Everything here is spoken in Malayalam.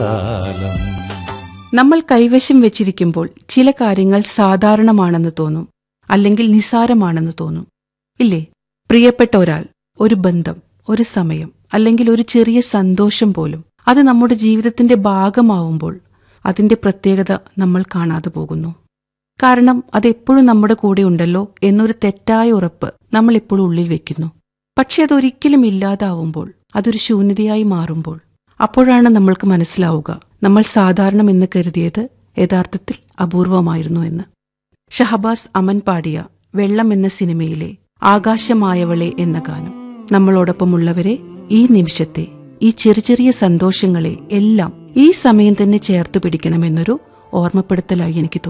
കാലം നമ്മൾ കൈവശം വെച്ചിരിക്കുമ്പോൾ ചില കാര്യങ്ങൾ സാധാരണമാണെന്ന് തോന്നും അല്ലെങ്കിൽ നിസാരമാണെന്ന് തോന്നും ഇല്ലേ പ്രിയപ്പെട്ട ഒരാൾ ഒരു ബന്ധം ഒരു സമയം അല്ലെങ്കിൽ ഒരു ചെറിയ സന്തോഷം പോലും അത് നമ്മുടെ ജീവിതത്തിന്റെ ഭാഗമാവുമ്പോൾ അതിന്റെ പ്രത്യേകത നമ്മൾ കാണാതെ പോകുന്നു കാരണം അതെപ്പോഴും നമ്മുടെ കൂടെ ഉണ്ടല്ലോ എന്നൊരു തെറ്റായ ഉറപ്പ് നമ്മൾ എപ്പോഴും ഉള്ളിൽ വെക്കുന്നു പക്ഷെ അതൊരിക്കലും ഇല്ലാതാവുമ്പോൾ അതൊരു ശൂന്യതയായി മാറുമ്പോൾ അപ്പോഴാണ് നമ്മൾക്ക് മനസ്സിലാവുക നമ്മൾ സാധാരണമെന്ന് കരുതിയത് യഥാർത്ഥത്തിൽ അപൂർവമായിരുന്നു എന്ന് ഷഹബാസ് അമൻ പാടിയ വെള്ളം എന്ന സിനിമയിലെ ആകാശമായവളെ എന്ന ഗാനം നമ്മളോടൊപ്പമുള്ളവരെ ഈ നിമിഷത്തെ ഈ ചെറിയ ചെറിയ സന്തോഷങ്ങളെ എല്ലാം ഈ സമയം തന്നെ ചേർത്ത് പിടിക്കണമെന്നൊരു ഓർമ്മപ്പെടുത്തലായി എനിക്ക് തോന്നി